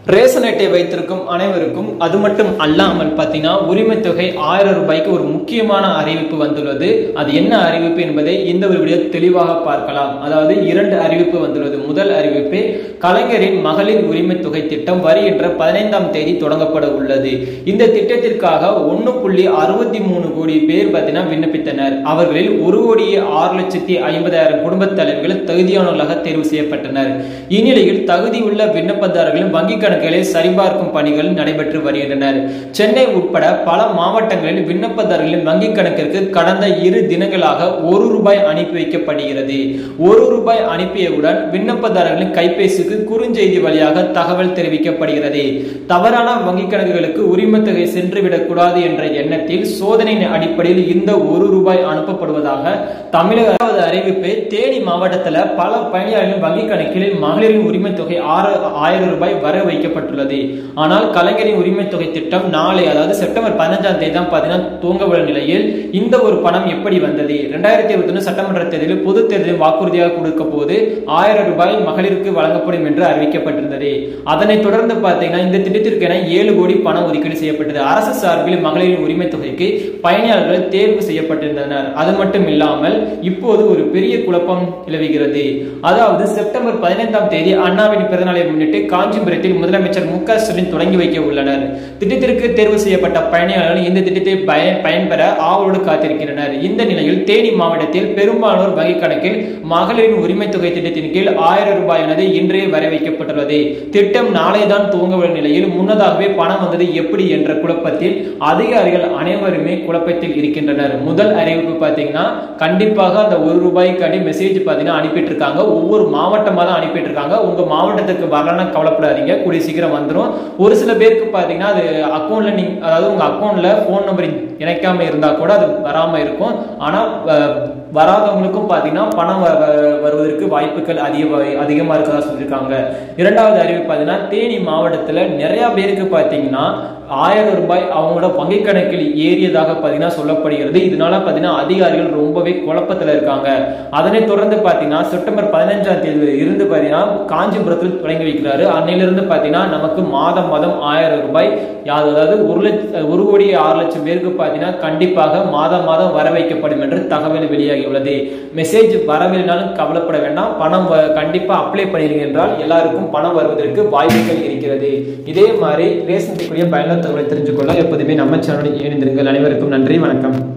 ration அட்டை வைத்திருக்கும் அனைவருக்கும் அது மட்டும் அல்லாமல் பார்த்தீங்கன்னா உரிமை தொகை ஆயிரம் ரூபாய்க்கு ஒரு முக்கியமான அறிவிப்பு வந்துள்ளது அது என்ன அறிவிப்பு என்பதை இந்த ஒரு வீடியோ தெளிவாக பார்க்கலாம் அதாவது இரண்டு அறிவிப்பு வந்துள்ளது முதல் அறிவிப்பு கலைஞரின் மகளிர் உரிமை தொகை திட்டம் வருகின்ற பதினைந்தாம் தேதி தொடங்கப்பட உள்ளது இந்த திட்டத்திற்காக ஒன்று புள்ளி அறுபத்தி மூணு கோடி பேர் பார்த்தீங்கன்னா விண்ணப்பித்தனர் அவர்களில் ஒரு கோடியே ஆறு லட்சத்தி ஐம்பதாயிரம் குடும்பத் தலைவர்கள் தகுதியானவர்களாக தேர்வு செய்யப்பட்டனர் இந்நிலையில் தகுதியுள்ள விண்ணப்பதாரர்களின் வங்கிக் கணக்குகளை சரிபார்க்கும் பணிகள் நடைபெற்று வருகின்றனர் சென்னை உட்பட பல மாவட்டங்களில் விண்ணப்பதாரர்களின் வங்கிக் கணக்கிற்கு கடந்த இரு தினங்களாக ஒரு ரூபாய் அனுப்பி வைக்கப்படுகிறது ஒரு ரூபாய் அனுப்பியவுடன் விண்ணப்பதாரர்களின் கைபேசிக்கு குறுஞ்செய்தி வழியாக தகவல் தெரிவிக்கப்படுகிறது தவறான வங்கிக் கணக்குகளுக்கு உரிமத் தொகை சென்றுவிடக் கூடாது என்ற எண்ணத்தில் சோதனையின் அடிப்படையில் இந்த ஒரு ரூபாய் அனுப்பப்படுவதாக தமிழக அரசு அறிவிப்பு தேனி மாவட்டத்தில் பல பயணியாளர்களின் வங்கிக் கணக்கில் மகளிரின் உரிமைத் தொகை ஆறு ஆயிரம் ரூபாய் வர வைக்கப்பட்டுள்ளது ஆனால் கலைஞரின் உரிமைத் தொகை திட்டம் நாளை அதாவது செப்டம்பர் பதினஞ்சாம் தேதி தான் பார்த்தீங்கன்னா துவங்க உள்ள நிலையில் இந்த ஒரு பணம் எப்படி வந்தது ரெண்டாயிரத்தி இருபத்தி ஒன்று சட்டமன்ற தேர்தலில் பொது தேர்தலில் வாக்குறுதியாக கொடுக்க போது ஆயிரம் ரூபாய் மகளிருக்கு வழங்கப்படும் என்று அறிவிக்கப்பட்டிருந்தது அதனைத் தொடர்ந்து பார்த்தீங்கன்னா இந்த திட்டத்திற்கென ஏழு கோடி பணம் ஒதுக்கீடு செய்யப்பட்டது அரசு சார்பில் மகளிரின் உரிமைத் தொகைக்கு பயணியாளர்கள் தேர்வு செய்யப்பட்டிருந்தனர் அது மட்டும் இல்லாமல் இப்போது ஒரு பெரிய குழப்பம் நிலவுகிறது அதாவது செப்டம்பர் பதினைந்தாம் தேதி அண்ணாவின் பிறந்தநாளை முன்னிட்டு காஞ்சிபுரத்தில் முதலமைச்சர் மு க ஸ்டாலின் தொடங்கி வைக்க உள்ளனர் திட்டத்திற்கு தேர்வு செய்யப்பட்ட பயணியாளர்கள் இந்த திட்டத்தை பயன் பயன்பெற ஆவலோடு காத்திருக்கின்றனர் இந்த நிலையில் தேனி மாவட்டத்தில் பெரும்பாலோர் வங்கிக் கணக்கில் மகளிரின் உரிமை தொகை திட்டத்தின் கீழ் ஆயிரம் ரூபாயானது இன்றே வர வைக்கப்பட்டுள்ளது திட்டம் நாளை தான் துவங்க உள்ள நிலையில் முன்னதாகவே பணம் வந்தது எப்படி என்ற குழப்பத்தில் அதிகாரிகள் அனைவருமே குழப்பத்தில் இருக்கின்றனர் முதல் அறிவிப்பு பார்த்தீங்கன்னா கண்டிப்பாக அந்த ஒரு ரூபாய்க்காண்டி மெசேஜ் பார்த்தீங்கன்னா அனுப்பிட்டு இருக்காங்க ஒவ்வொரு மாவட்டமாக தான் அனுப்பிட்டு இருக்காங்க உங்க மாவட்டத்துக்கு வரலன்னா கவலைப்படாதீங்க கூடிய சீக்கிரம் வந்துடும் ஒரு சில பேருக்கு பார்த்தீங்கன்னா அது அக்கௌண்ட்ல நீங்க அதாவது உங்க அக்கௌண்ட்ல ஃபோன் நம்பர் இணைக்காம இருந்தா கூட அது வராம இருக்கும் ஆனா அஹ், வராதவங்களுக்கும் பார்த்தீங்கன்னா பணம் வ- வ- வருவதற்கு வாய்ப்புகள் அதிக அதிகமா இருக்கதா சொல்லியிருக்காங்க இரண்டாவது அறிவிப்பு பார்த்தீங்கன்னா தேனி மாவட்டத்துல நிறைய பேருக்கு பார்த்தீங்கன்னா ஆயிரம் ரூபாய் அவங்களோட வங்கி கணக்கில் ஏறியதாக பார்த்தீங்கன்னா சொல்லப்படுகிறது இதனால பார்த்தீங்கன்னா அதிகாரிகள் ரொம்பவே குழப்பத்தில் இருக்காங்க அதனை தொடர்ந்து பார்த்தீங்கன்னா செப்டம்பர் பதினஞ்சாம் தேதியில இருந்து பார்த்தீங்கன்னா காஞ்சிபுரத்தில் தொடங்கி வைக்கிறாரு அன்னையிலிருந்து பார்த்தீங்கன்னா நமக்கு மாதம் மாதம் ஆயிரம் ரூபாய் யாது- அதாவது ஒரு லட்ச ஒரு கோடி ஆறு லட்சம் பேருக்கு பார்த்தீங்கன்னா கண்டிப்பாக மாதம் மாதம் வர வைக்கப்படும் என்று தகவல் வெளியாகியுள்ளது மெசேஜ் வரவில்லைனாலும் கவலைப்பட வேண்டாம் பணம் வ- கண்டிப்பா அப்ளை பண்ணிருங்க என்றால் எல்லாருக்கும் பணம் வருவதற்கு வாய்ப்புகள் இருக்கிறது இதே மாதிரி ரேஷன் கூடிய பயனுள்ள தகவலை தெரிஞ்சுக்கொள்ள எப்போதுமே நம்ம சேனலில் இணைந்திருங்கள் அனைவருக்கும் நன்றி வணக்கம்